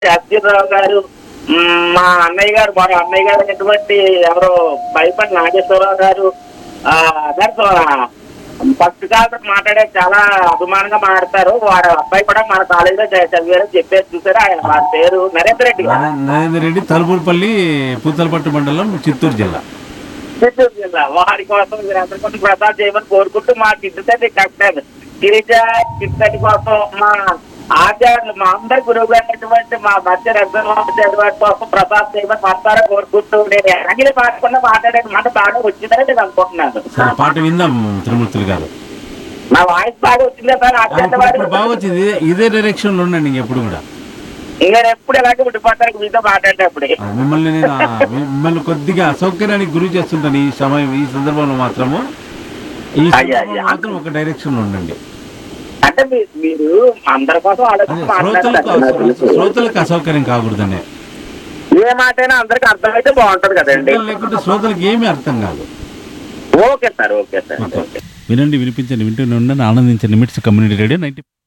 రావు గారు మ్, మా అన్నయ్య గారు మా అన్నయ్య గారు అయినటువంటి ఎవరో బైపల్లి నాగేశ్వరరావు గారు ఆ, దాంతో ఫస్ట్ కాలర్ మాట్లాడే చాలా అభిమానంగా మాట్లాడతారు వారి అబ్బాయి కూడా మన కాలేజీలో చ- చదివారని చెప్పేసి చూసారు ఆయన వారి పేరు నరేంద్ర రెడ్డి గారు నరే- నరేందర్ రెడ్డి తలుపులపల్లి పూతలపట్టు మండలం చిత్తూరు జిల్లా చిత్తూరు జిల్లా వారి కోసం మీరందరూ కొంచెం ప్రసాద్ చేయమని కోరుకుంటూ మా కిడ్తటి కట్టారు గిరిజ కిడ్తటి కోసం మా ఆచార్యులు మా అందరి గురువు అయినటువంటి మా మధ్య రఘువారి కోసం ప్రసాద్ చేయమని మనసారా కోరుకుంటూ నేను అగిలి పాడకుండా మాట్లాడే మాట బాగా వచ్చిందని నేను అనుకుంటున్నాను సరే పాట విందాం త్రిమూర్తులు గారు నా వాయిస్ బాగా వచ్చిందా సార్ ఆ, ఆచార్య ఇప్పుడు వారు ఇప్పుడు బాగా వచ్చింది ఇదే- ఇదే డైరెక్షన్ లో ఉండండి ఇంక ఎప్పుడు కూడా ఇంకా ఎప్పుడు ఎలాంటి ఉండిపోతారు మీతో మాట్లాడేటప్పుడే ఆ, మిమ్మల్ని నేను ఆ, మిమ్మల్ని కొద్దిగా అసౌకర్యానికి గురి చేస్తుంటాను ఈ సమయం ఈ సందర్భంలో మాత్రము ఈ అయ్యా, సందర్భంలో అయ్యా. మాత్రం ఒక డైరెక్షన్ లో ఉండండి అంటే మీ- మీరు అందరి కోసం అదే ఆలోచించి శ్రోతలకు మాట్లాడతారు శ్రోతలకు అసౌకర్యం కాకూడదనే ఏ మాట అయినా అందరికి అర్థమైతే బాగుంటది కదండి సిగ్నల్ లేకుంటే శ్రోతలకు ఏమీ అర్థం కాదు okay sir okay sir okay. వినండి వినిపించండి వింటూనే ఉండండి ఆనందించండి మిట్స్ కమ్యూనిటీ రేడియో నైన్టీ